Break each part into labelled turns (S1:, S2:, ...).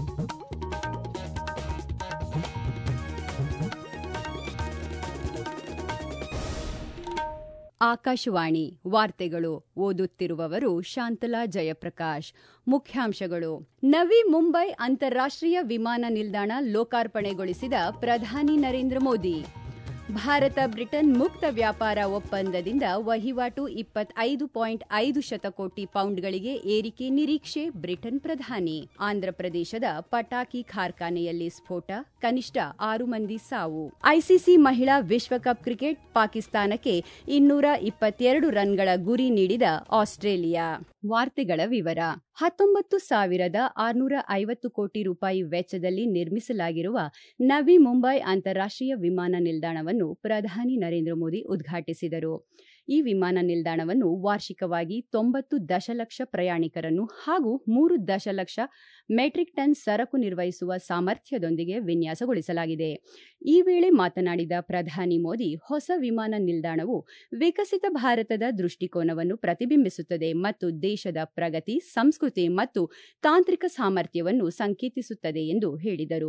S1: ಆಕಾಶವಾಣಿ ವಾರ್ತೆಗಳು ಓದುತ್ತಿರುವವರು ಶಾಂತಲಾ ಜಯಪ್ರಕಾಶ್ ಮುಖ್ಯಾಂಶಗಳು ನವಿ ಮುಂಬೈ ಅಂತಾರಾಷ್ಟ್ರೀಯ ವಿಮಾನ ನಿಲ್ದಾಣ ಲೋಕಾರ್ಪಣೆಗೊಳಿಸಿದ ಪ್ರಧಾನಿ ನರೇಂದ್ರ ಮೋದಿ ಭಾರತ ಬ್ರಿಟನ್ ಮುಕ್ತ ವ್ಯಾಪಾರ ಒಪ್ಪಂದದಿಂದ ವಹಿವಾಟು ಇಪ್ಪತ್ತೈದು ಪಾಯಿಂಟ್ ಐದು ಶತಕೋಟಿ ಪೌಂಡ್ಗಳಿಗೆ ಏರಿಕೆ ನಿರೀಕ್ಷೆ ಬ್ರಿಟನ್ ಪ್ರಧಾನಿ ಆಂಧ್ರಪ್ರದೇಶದ ಪಟಾಕಿ ಕಾರ್ಖಾನೆಯಲ್ಲಿ ಸ್ಫೋಟ ಕನಿಷ್ಠ ಆರು ಮಂದಿ ಸಾವು ಐಸಿಸಿ ಮಹಿಳಾ ವಿಶ್ವಕಪ್ ಕ್ರಿಕೆಟ್ ಪಾಕಿಸ್ತಾನಕ್ಕೆ ಇನ್ನೂರ ಇಪ್ಪತ್ತೆರಡು ರನ್ಗಳ ಗುರಿ ನೀಡಿದ ಆಸ್ಟ್ರೇಲಿಯಾ ವಾರ್ತೆಗಳ ವಿವರ ಹತ್ತೊಂಬತ್ತು ಸಾವಿರದ ಆರುನೂರ ಐವತ್ತು ಕೋಟಿ ರೂಪಾಯಿ ವೆಚ್ಚದಲ್ಲಿ ನಿರ್ಮಿಸಲಾಗಿರುವ ನವಿ ಮುಂಬೈ ಅಂತಾರಾಷ್ಟ್ರೀಯ ವಿಮಾನ ನಿಲ್ದಾಣವನ್ನು ಪ್ರಧಾನಿ ನರೇಂದ್ರ ಮೋದಿ ಉದ್ಘಾಟಿಸಿದರು ಈ ವಿಮಾನ ನಿಲ್ದಾಣವನ್ನು ವಾರ್ಷಿಕವಾಗಿ ತೊಂಬತ್ತು ದಶಲಕ್ಷ ಪ್ರಯಾಣಿಕರನ್ನು ಹಾಗೂ ಮೂರು ದಶಲಕ್ಷ ಮೆಟ್ರಿಕ್ ಟನ್ ಸರಕು ನಿರ್ವಹಿಸುವ ಸಾಮರ್ಥ್ಯದೊಂದಿಗೆ ವಿನ್ಯಾಸಗೊಳಿಸಲಾಗಿದೆ ಈ ವೇಳೆ ಮಾತನಾಡಿದ ಪ್ರಧಾನಿ ಮೋದಿ ಹೊಸ ವಿಮಾನ ನಿಲ್ದಾಣವು ವಿಕಸಿತ ಭಾರತದ ದೃಷ್ಟಿಕೋನವನ್ನು ಪ್ರತಿಬಿಂಬಿಸುತ್ತದೆ ಮತ್ತು ದೇಶದ ಪ್ರಗತಿ ಸಂಸ್ಕೃತಿ ಮತ್ತು ತಾಂತ್ರಿಕ ಸಾಮರ್ಥ್ಯವನ್ನು ಸಂಕೇತಿಸುತ್ತದೆ ಎಂದು ಹೇಳಿದರು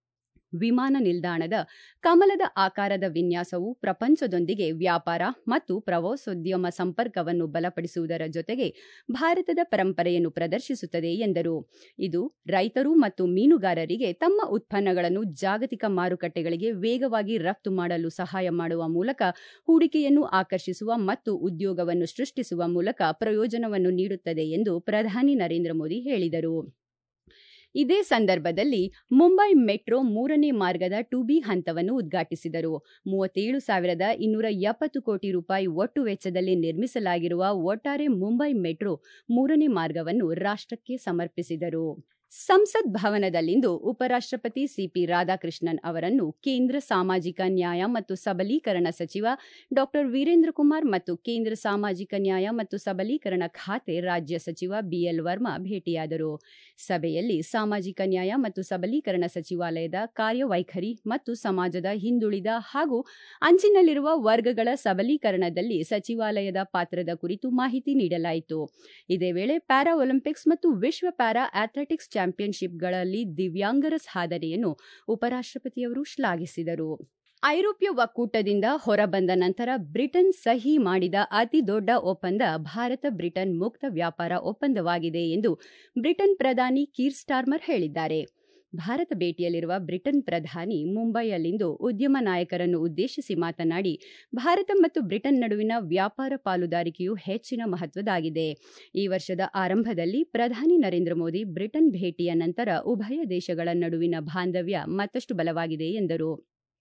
S1: ವಿಮಾನ ನಿಲ್ದಾಣದ ಕಮಲದ ಆಕಾರದ ವಿನ್ಯಾಸವು ಪ್ರಪಂಚದೊಂದಿಗೆ ವ್ಯಾಪಾರ ಮತ್ತು ಪ್ರವಾಸೋದ್ಯಮ ಸಂಪರ್ಕವನ್ನು ಬಲಪಡಿಸುವುದರ ಜೊತೆಗೆ ಭಾರತದ ಪರಂಪರೆಯನ್ನು ಪ್ರದರ್ಶಿಸುತ್ತದೆ ಎಂದರು ಇದು ರೈತರು ಮತ್ತು ಮೀನುಗಾರರಿಗೆ ತಮ್ಮ ಉತ್ಪನ್ನಗಳನ್ನು ಜಾಗತಿಕ ಮಾರುಕಟ್ಟೆಗಳಿಗೆ ವೇಗವಾಗಿ ರಫ್ತು ಮಾಡಲು ಸಹಾಯ ಮಾಡುವ ಮೂಲಕ ಹೂಡಿಕೆಯನ್ನು ಆಕರ್ಷಿಸುವ ಮತ್ತು ಉದ್ಯೋಗವನ್ನು ಸೃಷ್ಟಿಸುವ ಮೂಲಕ ಪ್ರಯೋಜನವನ್ನು ನೀಡುತ್ತದೆ ಎಂದು ಪ್ರಧಾನಿ ನರೇಂದ್ರ ಮೋದಿ ಹೇಳಿದರು ಇದೇ ಸಂದರ್ಭದಲ್ಲಿ ಮುಂಬೈ ಮೆಟ್ರೋ ಮೂರನೇ ಮಾರ್ಗದ ಟು ಬಿ ಹಂತವನ್ನು ಉದ್ಘಾಟಿಸಿದರು ಮೂವತ್ತೇಳು ಸಾವಿರದ ಇನ್ನೂರ ಎಪ್ಪತ್ತು ಕೋಟಿ ರೂಪಾಯಿ ಒಟ್ಟು ವೆಚ್ಚದಲ್ಲಿ ನಿರ್ಮಿಸಲಾಗಿರುವ ಒಟ್ಟಾರೆ ಮುಂಬೈ ಮೆಟ್ರೋ ಮೂರನೇ ಮಾರ್ಗವನ್ನು ರಾಷ್ಟ್ರಕ್ಕೆ ಸಮರ್ಪಿಸಿದರು ಸಂಸತ್ ಭವನದಲ್ಲಿಂದು ಉಪರಾಷ್ಟ್ರಪತಿ ಸಿಪಿ ರಾಧಾಕೃಷ್ಣನ್ ಅವರನ್ನು ಕೇಂದ್ರ ಸಾಮಾಜಿಕ ನ್ಯಾಯ ಮತ್ತು ಸಬಲೀಕರಣ ಸಚಿವ ಡಾ ವೀರೇಂದ್ರ ಕುಮಾರ್ ಮತ್ತು ಕೇಂದ್ರ ಸಾಮಾಜಿಕ ನ್ಯಾಯ ಮತ್ತು ಸಬಲೀಕರಣ ಖಾತೆ ರಾಜ್ಯ ಸಚಿವ ಬಿಎಲ್ ವರ್ಮಾ ಭೇಟಿಯಾದರು ಸಭೆಯಲ್ಲಿ ಸಾಮಾಜಿಕ ನ್ಯಾಯ ಮತ್ತು ಸಬಲೀಕರಣ ಸಚಿವಾಲಯದ ಕಾರ್ಯವೈಖರಿ ಮತ್ತು ಸಮಾಜದ ಹಿಂದುಳಿದ ಹಾಗೂ ಅಂಚಿನಲ್ಲಿರುವ ವರ್ಗಗಳ ಸಬಲೀಕರಣದಲ್ಲಿ ಸಚಿವಾಲಯದ ಪಾತ್ರದ ಕುರಿತು ಮಾಹಿತಿ ನೀಡಲಾಯಿತು ಇದೇ ವೇಳೆ ಪ್ಯಾರಾ ಒಲಿಂಪಿಕ್ಸ್ ಮತ್ತು ವಿಶ್ವ ಪ್ಯಾರಾ ಅಥ್ಲೆಟಿಕ್ಸ್ ಚಾಂಪಿಯನ್ಶಿಪ್ಗಳಲ್ಲಿ ದಿವ್ಯಾಂಗರ ಸಾಧನೆಯನ್ನು ಉಪರಾಷ್ಟ್ರಪತಿಯವರು ಶ್ಲಾಘಿಸಿದರು ಐರೋಪ್ಯ ಒಕ್ಕೂಟದಿಂದ ಹೊರಬಂದ ನಂತರ ಬ್ರಿಟನ್ ಸಹಿ ಮಾಡಿದ ಅತಿ ದೊಡ್ಡ ಒಪ್ಪಂದ ಭಾರತ ಬ್ರಿಟನ್ ಮುಕ್ತ ವ್ಯಾಪಾರ ಒಪ್ಪಂದವಾಗಿದೆ ಎಂದು ಬ್ರಿಟನ್ ಪ್ರಧಾನಿ ಕೀರ್ ಸ್ಟಾರ್ಮರ್ ಹೇಳಿದ್ದಾರೆ ಭಾರತ ಭೇಟಿಯಲ್ಲಿರುವ ಬ್ರಿಟನ್ ಪ್ರಧಾನಿ ಮುಂಬೈಯಲ್ಲಿಂದು ಉದ್ಯಮ ನಾಯಕರನ್ನು ಉದ್ದೇಶಿಸಿ ಮಾತನಾಡಿ ಭಾರತ ಮತ್ತು ಬ್ರಿಟನ್ ನಡುವಿನ ವ್ಯಾಪಾರ ಪಾಲುದಾರಿಕೆಯು ಹೆಚ್ಚಿನ ಮಹತ್ವದಾಗಿದೆ ಈ ವರ್ಷದ ಆರಂಭದಲ್ಲಿ ಪ್ರಧಾನಿ ನರೇಂದ್ರ ಮೋದಿ ಬ್ರಿಟನ್ ಭೇಟಿಯ ನಂತರ ಉಭಯ ದೇಶಗಳ ನಡುವಿನ ಬಾಂಧವ್ಯ ಮತ್ತಷ್ಟು ಬಲವಾಗಿದೆ ಎಂದರು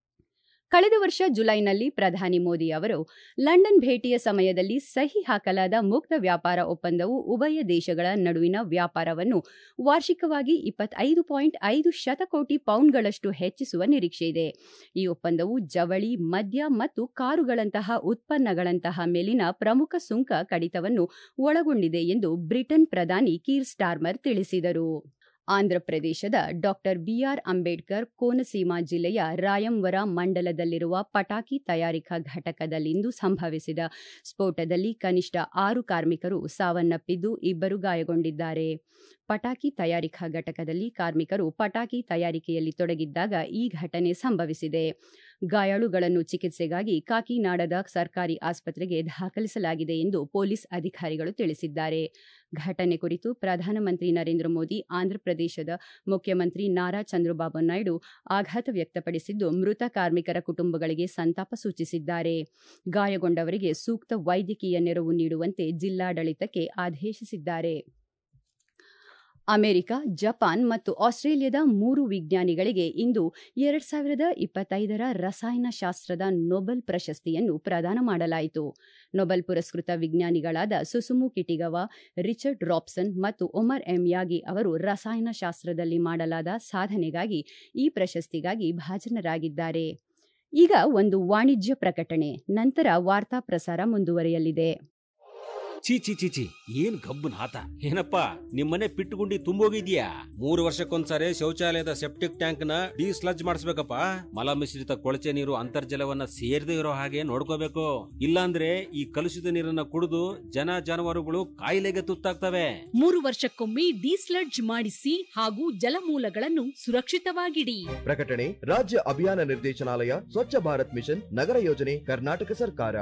S1: ಕಳೆದ ವರ್ಷ ಜುಲೈನಲ್ಲಿ ಪ್ರಧಾನಿ ಮೋದಿ ಅವರು ಲಂಡನ್ ಭೇಟಿಯ ಸಮಯದಲ್ಲಿ ಸಹಿ ಹಾಕಲಾದ ಮುಕ್ತ ವ್ಯಾಪಾರ ಒಪ್ಪಂದವು ಉಭಯ ದೇಶಗಳ ನಡುವಿನ ವ್ಯಾಪಾರವನ್ನು ವಾರ್ಷಿಕವಾಗಿ ಇಪ್ಪತ್ತೈದು ಪಾಯಿಂಟ್ ಐದು ಶತಕೋಟಿ ಪೌಂಡ್ಗಳಷ್ಟು ಹೆಚ್ಚಿಸುವ ನಿರೀಕ್ಷೆಯಿದೆ ಈ ಒಪ್ಪಂದವು ಜವಳಿ ಮದ್ಯ ಮತ್ತು ಕಾರುಗಳಂತಹ ಉತ್ಪನ್ನಗಳಂತಹ ಮೇಲಿನ ಪ್ರಮುಖ ಸುಂಕ ಕಡಿತವನ್ನು ಒಳಗೊಂಡಿದೆ ಎಂದು ಬ್ರಿಟನ್ ಪ್ರಧಾನಿ ಕೀರ್ ಸ್ಟಾರ್ಮರ್ ತಿಳಿಸಿದರು ಆಂಧ್ರಪ್ರದೇಶದ ಡಾಕ್ಟರ್ ಬಿಆರ್ ಅಂಬೇಡ್ಕರ್ ಕೋನಸೀಮಾ ಜಿಲ್ಲೆಯ ರಾಯಂವರ ಮಂಡಲದಲ್ಲಿರುವ ಪಟಾಕಿ ತಯಾರಿಕಾ ಘಟಕದಲ್ಲಿಂದು ಸಂಭವಿಸಿದ ಸ್ಫೋಟದಲ್ಲಿ ಕನಿಷ್ಠ ಆರು ಕಾರ್ಮಿಕರು ಸಾವನ್ನಪ್ಪಿದ್ದು ಇಬ್ಬರು ಗಾಯಗೊಂಡಿದ್ದಾರೆ ಪಟಾಕಿ ತಯಾರಿಕಾ ಘಟಕದಲ್ಲಿ ಕಾರ್ಮಿಕರು ಪಟಾಕಿ ತಯಾರಿಕೆಯಲ್ಲಿ ತೊಡಗಿದ್ದಾಗ ಈ ಘಟನೆ ಸಂಭವಿಸಿದೆ ಗಾಯಾಳುಗಳನ್ನು ಚಿಕಿತ್ಸೆಗಾಗಿ ಕಾಕಿನಾಡದ ಸರ್ಕಾರಿ ಆಸ್ಪತ್ರೆಗೆ ದಾಖಲಿಸಲಾಗಿದೆ ಎಂದು ಪೊಲೀಸ್ ಅಧಿಕಾರಿಗಳು ತಿಳಿಸಿದ್ದಾರೆ ಘಟನೆ ಕುರಿತು ಪ್ರಧಾನಮಂತ್ರಿ ನರೇಂದ್ರ ಮೋದಿ ಆಂಧ್ರಪ್ರದೇಶದ ಮುಖ್ಯಮಂತ್ರಿ ನಾರಾ ಚಂದ್ರಬಾಬು ನಾಯ್ಡು ಆಘಾತ ವ್ಯಕ್ತಪಡಿಸಿದ್ದು ಮೃತ ಕಾರ್ಮಿಕರ ಕುಟುಂಬಗಳಿಗೆ ಸಂತಾಪ ಸೂಚಿಸಿದ್ದಾರೆ ಗಾಯಗೊಂಡವರಿಗೆ ಸೂಕ್ತ ವೈದ್ಯಕೀಯ ನೆರವು ನೀಡುವಂತೆ ಜಿಲ್ಲಾಡಳಿತಕ್ಕೆ ಆದೇಶಿಸಿದ್ದಾರೆ ಅಮೆರಿಕ ಜಪಾನ್ ಮತ್ತು ಆಸ್ಟ್ರೇಲಿಯಾದ ಮೂರು ವಿಜ್ಞಾನಿಗಳಿಗೆ ಇಂದು ಎರಡ್ ಸಾವಿರದ ಇಪ್ಪತ್ತೈದರ ರಸಾಯನಶಾಸ್ತ್ರದ ನೊಬೆಲ್ ಪ್ರಶಸ್ತಿಯನ್ನು ಪ್ರದಾನ ಮಾಡಲಾಯಿತು ನೊಬೆಲ್ ಪುರಸ್ಕೃತ ವಿಜ್ಞಾನಿಗಳಾದ ಸುಸುಮು ಕಿಟಿಗವ ರಿಚರ್ಡ್ ರಾಬ್ಸನ್ ಮತ್ತು ಒಮರ್ ಎಂ ಯಾಗಿ ಅವರು ರಸಾಯನಶಾಸ್ತ್ರದಲ್ಲಿ ಮಾಡಲಾದ ಸಾಧನೆಗಾಗಿ ಈ ಪ್ರಶಸ್ತಿಗಾಗಿ ಭಾಜನರಾಗಿದ್ದಾರೆ ಈಗ ಒಂದು ವಾಣಿಜ್ಯ ಪ್ರಕಟಣೆ ನಂತರ ವಾರ್ತಾ ಪ್ರಸಾರ ಮುಂದುವರಿಯಲಿದೆ
S2: ಚೀ ಚಿ ಚಿ ಚಿ ಏನ್ ಗಬ್ಬನ್ ಹಾತ ಏನಪ್ಪ ನಿಮ್ಮನೆ ಪಿಟ್ಟುಗುಂಡಿ ತುಂಬೋಗಿದ್ಯಾ ಮೂರು ವರ್ಷಕ್ಕೊಂದ್ಸರಿ ಶೌಚಾಲಯದ ಸೆಪ್ಟಿಕ್ ಟ್ಯಾಂಕ್ ನ ಡಿಸ್ಲಜ್ ಮಾಡಿಸ್ಬೇಕಪ್ಪ ಮಲ ಮಿಶ್ರಿತ ಕೊಳಚೆ ನೀರು ಅಂತರ್ಜಲವನ್ನ ಸೇರದೆ ಇರೋ ಹಾಗೆ ನೋಡ್ಕೋಬೇಕು ಇಲ್ಲಾಂದ್ರೆ ಈ ಕಲುಷಿತ ನೀರನ್ನ ಕುಡಿದು ಜನ ಜಾನುವಾರುಗಳು ಕಾಯಿಲೆಗೆ ತುತ್ತಾಗ್ತವೆ
S3: ಮೂರು ವರ್ಷಕ್ಕೊಮ್ಮೆ ಡಿಸ್ಲಡ್ಜ್ ಮಾಡಿಸಿ ಹಾಗೂ ಜಲಮೂಲಗಳನ್ನು ಸುರಕ್ಷಿತವಾಗಿಡಿ
S4: ಪ್ರಕಟಣೆ ರಾಜ್ಯ ಅಭಿಯಾನ ನಿರ್ದೇಶನಾಲಯ ಸ್ವಚ್ಛ ಭಾರತ್ ಮಿಷನ್ ನಗರ ಯೋಜನೆ ಕರ್ನಾಟಕ ಸರ್ಕಾರ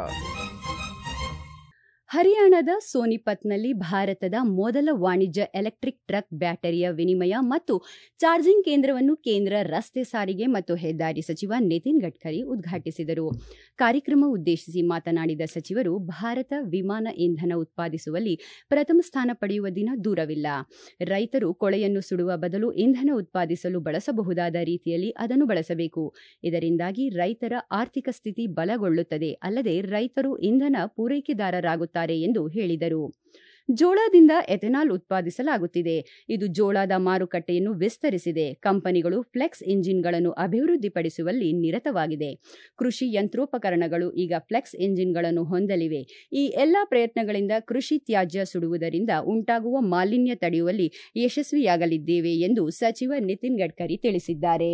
S1: ಹರಿಯಾಣದ ಸೋನಿಪತ್ನಲ್ಲಿ ಭಾರತದ ಮೊದಲ ವಾಣಿಜ್ಯ ಎಲೆಕ್ಟ್ರಿಕ್ ಟ್ರಕ್ ಬ್ಯಾಟರಿಯ ವಿನಿಮಯ ಮತ್ತು ಚಾರ್ಜಿಂಗ್ ಕೇಂದ್ರವನ್ನು ಕೇಂದ್ರ ರಸ್ತೆ ಸಾರಿಗೆ ಮತ್ತು ಹೆದ್ದಾರಿ ಸಚಿವ ನಿತಿನ್ ಗಡ್ಕರಿ ಉದ್ಘಾಟಿಸಿದರು ಕಾರ್ಯಕ್ರಮ ಉದ್ದೇಶಿಸಿ ಮಾತನಾಡಿದ ಸಚಿವರು ಭಾರತ ವಿಮಾನ ಇಂಧನ ಉತ್ಪಾದಿಸುವಲ್ಲಿ ಪ್ರಥಮ ಸ್ಥಾನ ಪಡೆಯುವ ದಿನ ದೂರವಿಲ್ಲ ರೈತರು ಕೊಳೆಯನ್ನು ಸುಡುವ ಬದಲು ಇಂಧನ ಉತ್ಪಾದಿಸಲು ಬಳಸಬಹುದಾದ ರೀತಿಯಲ್ಲಿ ಅದನ್ನು ಬಳಸಬೇಕು ಇದರಿಂದಾಗಿ ರೈತರ ಆರ್ಥಿಕ ಸ್ಥಿತಿ ಬಲಗೊಳ್ಳುತ್ತದೆ ಅಲ್ಲದೆ ರೈತರು ಇಂಧನ ಪೂರೈಕೆದಾರರಾಗುತ್ತಾರೆ ಎಂದು ಹೇಳಿದರು ಜೋಳದಿಂದ ಎಥೆನಾಲ್ ಉತ್ಪಾದಿಸಲಾಗುತ್ತಿದೆ ಇದು ಜೋಳದ ಮಾರುಕಟ್ಟೆಯನ್ನು ವಿಸ್ತರಿಸಿದೆ ಕಂಪನಿಗಳು ಫ್ಲೆಕ್ಸ್ ಇಂಜಿನ್ಗಳನ್ನು ಅಭಿವೃದ್ಧಿಪಡಿಸುವಲ್ಲಿ ನಿರತವಾಗಿದೆ ಕೃಷಿ ಯಂತ್ರೋಪಕರಣಗಳು ಈಗ ಫ್ಲೆಕ್ಸ್ ಇಂಜಿನ್ಗಳನ್ನು ಹೊಂದಲಿವೆ ಈ ಎಲ್ಲಾ ಪ್ರಯತ್ನಗಳಿಂದ ಕೃಷಿ ತ್ಯಾಜ್ಯ ಸುಡುವುದರಿಂದ ಉಂಟಾಗುವ ಮಾಲಿನ್ಯ ತಡೆಯುವಲ್ಲಿ ಯಶಸ್ವಿಯಾಗಲಿದ್ದೇವೆ ಎಂದು ಸಚಿವ ನಿತಿನ್ ಗಡ್ಕರಿ ತಿಳಿಸಿದ್ದಾರೆ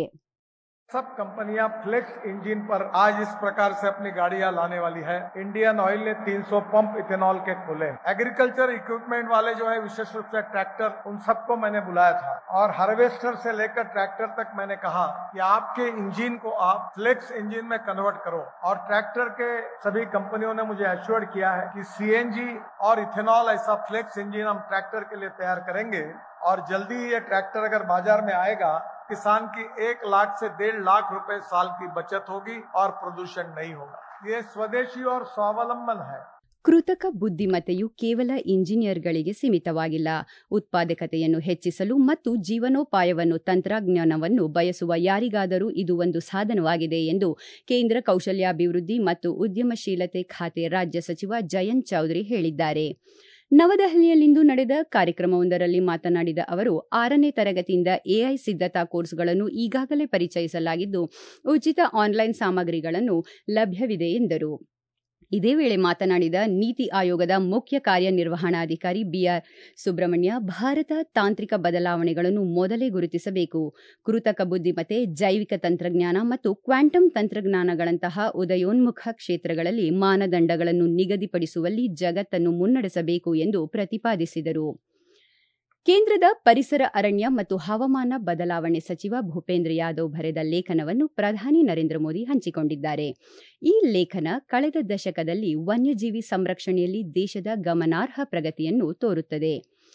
S5: सब कंपनियां फ्लेक्स इंजन पर आज इस प्रकार से अपनी गाड़ियां लाने वाली है इंडियन ऑयल ने 300 पंप इथेनॉल के खोले एग्रीकल्चर इक्विपमेंट वाले जो है विशेष रूप से ट्रैक्टर उन सबको मैंने बुलाया था और हार्वेस्टर से लेकर ट्रैक्टर तक मैंने कहा कि आपके इंजन को आप फ्लेक्स इंजन में कन्वर्ट करो और ट्रैक्टर के सभी कंपनियों ने मुझे एश्योर्ड किया है कि सीएनजी और इथेनॉल ऐसा फ्लेक्स इंजन हम ट्रैक्टर के लिए तैयार करेंगे और जल्दी ही ये ट्रैक्टर अगर बाजार में आएगा किसान की एक लाख से डेढ़ लाख रुपए साल की बचत होगी और प्रदूषण नहीं होगा ये स्वदेशी और स्वावलंबन है
S1: ಕೃತಕ ಬುದ್ಧಿಮತ್ತೆಯು ಕೇವಲ ಇಂಜಿನಿಯರ್ಗಳಿಗೆ ಸೀಮಿತವಾಗಿಲ್ಲ ಉತ್ಪಾದಕತೆಯನ್ನು ಹೆಚ್ಚಿಸಲು ಮತ್ತು ಜೀವನೋಪಾಯವನ್ನು ತಂತ್ರಜ್ಞಾನವನ್ನು ಬಯಸುವ ಯಾರಿಗಾದರೂ ಇದು ಒಂದು ಸಾಧನವಾಗಿದೆ ಎಂದು ಕೇಂದ್ರ ಕೌಶಲ್ಯಾಭಿವೃದ್ಧಿ ಮತ್ತು ಉದ್ಯಮಶೀಲತೆ ಖಾತೆ ರಾಜ್ಯ ಸಚಿವ ಜಯಂತ್ ಚೌಧರಿ ಹೇಳಿದ್ದಾರೆ ನವದೆಹಲಿಯಲ್ಲಿಂದು ನಡೆದ ಕಾರ್ಯಕ್ರಮವೊಂದರಲ್ಲಿ ಮಾತನಾಡಿದ ಅವರು ಆರನೇ ತರಗತಿಯಿಂದ ಎಐ ಸಿದ್ಧತಾ ಕೋರ್ಸ್ಗಳನ್ನು ಈಗಾಗಲೇ ಪರಿಚಯಿಸಲಾಗಿದ್ದು ಉಚಿತ ಆನ್ಲೈನ್ ಸಾಮಗ್ರಿಗಳನ್ನು ಲಭ್ಯವಿದೆ ಎಂದರು ಇದೇ ವೇಳೆ ಮಾತನಾಡಿದ ನೀತಿ ಆಯೋಗದ ಮುಖ್ಯ ಕಾರ್ಯನಿರ್ವಹಣಾಧಿಕಾರಿ ಬಿಆರ್ ಸುಬ್ರಹ್ಮಣ್ಯ ಭಾರತ ತಾಂತ್ರಿಕ ಬದಲಾವಣೆಗಳನ್ನು ಮೊದಲೇ ಗುರುತಿಸಬೇಕು ಕೃತಕ ಬುದ್ಧಿಮತ್ತೆ ಜೈವಿಕ ತಂತ್ರಜ್ಞಾನ ಮತ್ತು ಕ್ವಾಂಟಮ್ ತಂತ್ರಜ್ಞಾನಗಳಂತಹ ಉದಯೋನ್ಮುಖ ಕ್ಷೇತ್ರಗಳಲ್ಲಿ ಮಾನದಂಡಗಳನ್ನು ನಿಗದಿಪಡಿಸುವಲ್ಲಿ ಜಗತ್ತನ್ನು ಮುನ್ನಡೆಸಬೇಕು ಎಂದು ಪ್ರತಿಪಾದಿಸಿದರು ಕೇಂದ್ರದ ಪರಿಸರ ಅರಣ್ಯ ಮತ್ತು ಹವಾಮಾನ ಬದಲಾವಣೆ ಸಚಿವ ಭೂಪೇಂದ್ರ ಯಾದವ್ ಬರೆದ ಲೇಖನವನ್ನು ಪ್ರಧಾನಿ ನರೇಂದ್ರ ಮೋದಿ ಹಂಚಿಕೊಂಡಿದ್ದಾರೆ ಈ ಲೇಖನ ಕಳೆದ ದಶಕದಲ್ಲಿ ವನ್ಯಜೀವಿ ಸಂರಕ್ಷಣೆಯಲ್ಲಿ ದೇಶದ ಗಮನಾರ್ಹ ಪ್ರಗತಿಯನ್ನು ತೋರುತ್ತದೆ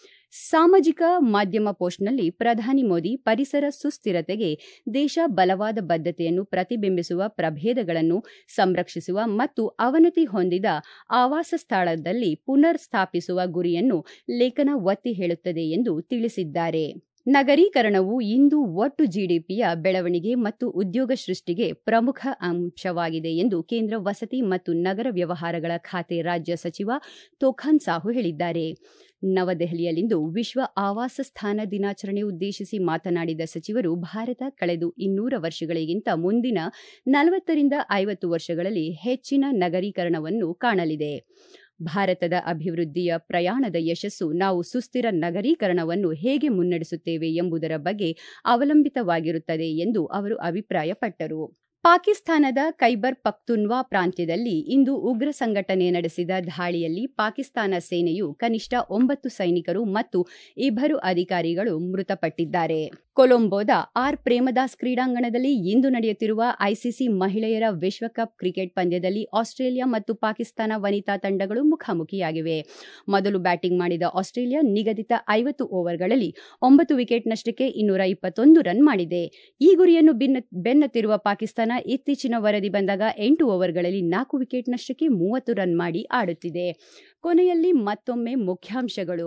S1: ಸಾಮಾಜಿಕ ಮಾಧ್ಯಮ ಪೋಸ್ಟ್ನಲ್ಲಿ ಪ್ರಧಾನಿ ಮೋದಿ ಪರಿಸರ ಸುಸ್ಥಿರತೆಗೆ ದೇಶ ಬಲವಾದ ಬದ್ಧತೆಯನ್ನು ಪ್ರತಿಬಿಂಬಿಸುವ ಪ್ರಭೇದಗಳನ್ನು ಸಂರಕ್ಷಿಸುವ ಮತ್ತು ಅವನತಿ ಹೊಂದಿದ ಆವಾಸ ಸ್ಥಳದಲ್ಲಿ ಪುನರ್ ಸ್ಥಾಪಿಸುವ ಗುರಿಯನ್ನು ಲೇಖನ ಒತ್ತಿ ಹೇಳುತ್ತದೆ ಎಂದು ತಿಳಿಸಿದ್ದಾರೆ ನಗರೀಕರಣವು ಇಂದು ಒಟ್ಟು ಜಿಡಿಪಿಯ ಬೆಳವಣಿಗೆ ಮತ್ತು ಉದ್ಯೋಗ ಸೃಷ್ಟಿಗೆ ಪ್ರಮುಖ ಅಂಶವಾಗಿದೆ ಎಂದು ಕೇಂದ್ರ ವಸತಿ ಮತ್ತು ನಗರ ವ್ಯವಹಾರಗಳ ಖಾತೆ ರಾಜ್ಯ ಸಚಿವ ತೋಖಾನ್ ಸಾಹು ಹೇಳಿದ್ದಾರೆ ನವದೆಹಲಿಯಲ್ಲಿಂದು ವಿಶ್ವ ಆವಾಸ ಸ್ಥಾನ ದಿನಾಚರಣೆ ಉದ್ದೇಶಿಸಿ ಮಾತನಾಡಿದ ಸಚಿವರು ಭಾರತ ಕಳೆದು ಇನ್ನೂರ ವರ್ಷಗಳಿಗಿಂತ ಮುಂದಿನ ನಲವತ್ತರಿಂದ ಐವತ್ತು ವರ್ಷಗಳಲ್ಲಿ ಹೆಚ್ಚಿನ ನಗರೀಕರಣವನ್ನು ಕಾಣಲಿದೆ ಭಾರತದ ಅಭಿವೃದ್ಧಿಯ ಪ್ರಯಾಣದ ಯಶಸ್ಸು ನಾವು ಸುಸ್ಥಿರ ನಗರೀಕರಣವನ್ನು ಹೇಗೆ ಮುನ್ನಡೆಸುತ್ತೇವೆ ಎಂಬುದರ ಬಗ್ಗೆ ಅವಲಂಬಿತವಾಗಿರುತ್ತದೆ ಎಂದು ಅವರು ಅಭಿಪ್ರಾಯಪಟ್ಟರು ಪಾಕಿಸ್ತಾನದ ಖೈಬರ್ ಪಖ್ತುನ್ವಾ ಪ್ರಾಂತ್ಯದಲ್ಲಿ ಇಂದು ಉಗ್ರ ಸಂಘಟನೆ ನಡೆಸಿದ ದಾಳಿಯಲ್ಲಿ ಪಾಕಿಸ್ತಾನ ಸೇನೆಯು ಕನಿಷ್ಠ ಒಂಬತ್ತು ಸೈನಿಕರು ಮತ್ತು ಇಬ್ಬರು ಅಧಿಕಾರಿಗಳು ಮೃತಪಟ್ಟಿದ್ದಾರೆ ಕೊಲಂಬೋದ ಆರ್ ಪ್ರೇಮದಾಸ್ ಕ್ರೀಡಾಂಗಣದಲ್ಲಿ ಇಂದು ನಡೆಯುತ್ತಿರುವ ಐಸಿಸಿ ಮಹಿಳೆಯರ ವಿಶ್ವಕಪ್ ಕ್ರಿಕೆಟ್ ಪಂದ್ಯದಲ್ಲಿ ಆಸ್ಟ್ರೇಲಿಯಾ ಮತ್ತು ಪಾಕಿಸ್ತಾನ ವನಿತಾ ತಂಡಗಳು ಮುಖಾಮುಖಿಯಾಗಿವೆ ಮೊದಲು ಬ್ಯಾಟಿಂಗ್ ಮಾಡಿದ ಆಸ್ಟ್ರೇಲಿಯಾ ನಿಗದಿತ ಐವತ್ತು ಓವರ್ಗಳಲ್ಲಿ ಒಂಬತ್ತು ವಿಕೆಟ್ ನಷ್ಟಕ್ಕೆ ಇನ್ನೂರ ಇಪ್ಪತ್ತೊಂದು ರನ್ ಮಾಡಿದೆ ಈ ಗುರಿಯನ್ನು ಬೆನ್ನತ್ತಿರುವ ಪಾಕಿಸ್ತಾನ ಇತ್ತೀಚಿನ ವರದಿ ಬಂದಾಗ ಎಂಟು ಓವರ್ಗಳಲ್ಲಿ ನಾಲ್ಕು ವಿಕೆಟ್ ನಷ್ಟಕ್ಕೆ ಮೂವತ್ತು ರನ್ ಮಾಡಿ ಆಡುತ್ತಿದೆ ಕೊನೆಯಲ್ಲಿ ಮತ್ತೊಮ್ಮೆ ಮುಖ್ಯಾಂಶಗಳು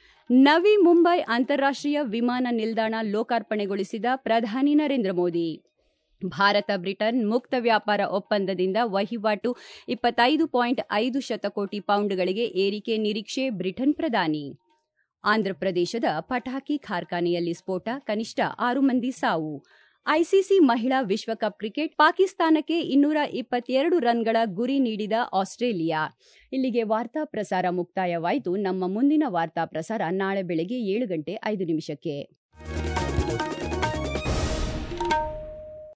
S1: ನವಿ ಮುಂಬೈ ಅಂತಾರಾಷ್ಟ್ರೀಯ ವಿಮಾನ ನಿಲ್ದಾಣ ಲೋಕಾರ್ಪಣೆಗೊಳಿಸಿದ ಪ್ರಧಾನಿ ನರೇಂದ್ರ ಮೋದಿ ಭಾರತ ಬ್ರಿಟನ್ ಮುಕ್ತ ವ್ಯಾಪಾರ ಒಪ್ಪಂದದಿಂದ ವಹಿವಾಟು ಇಪ್ಪತ್ತೈದು ಪಾಯಿಂಟ್ ಐದು ಶತಕೋಟಿ ಪೌಂಡ್ಗಳಿಗೆ ಏರಿಕೆ ನಿರೀಕ್ಷೆ ಬ್ರಿಟನ್ ಪ್ರಧಾನಿ ಆಂಧ್ರಪ್ರದೇಶದ ಪಟಾಕಿ ಕಾರ್ಖಾನೆಯಲ್ಲಿ ಸ್ಫೋಟ ಕನಿಷ್ಠ ಆರು ಮಂದಿ ಸಾವು ಐಸಿಸಿ ಮಹಿಳಾ ವಿಶ್ವಕಪ್ ಕ್ರಿಕೆಟ್ ಪಾಕಿಸ್ತಾನಕ್ಕೆ ಇನ್ನೂರ ಇಪ್ಪತ್ತೆರಡು ರನ್ಗಳ ಗುರಿ ನೀಡಿದ ಆಸ್ಟ್ರೇಲಿಯಾ ಇಲ್ಲಿಗೆ ವಾರ್ತಾ ಪ್ರಸಾರ ಮುಕ್ತಾಯವಾಯಿತು ನಮ್ಮ ಮುಂದಿನ ವಾರ್ತಾ ಪ್ರಸಾರ ನಾಳೆ ಬೆಳಗ್ಗೆ ಏಳು ಗಂಟೆ ಐದು ನಿಮಿಷಕ್ಕೆ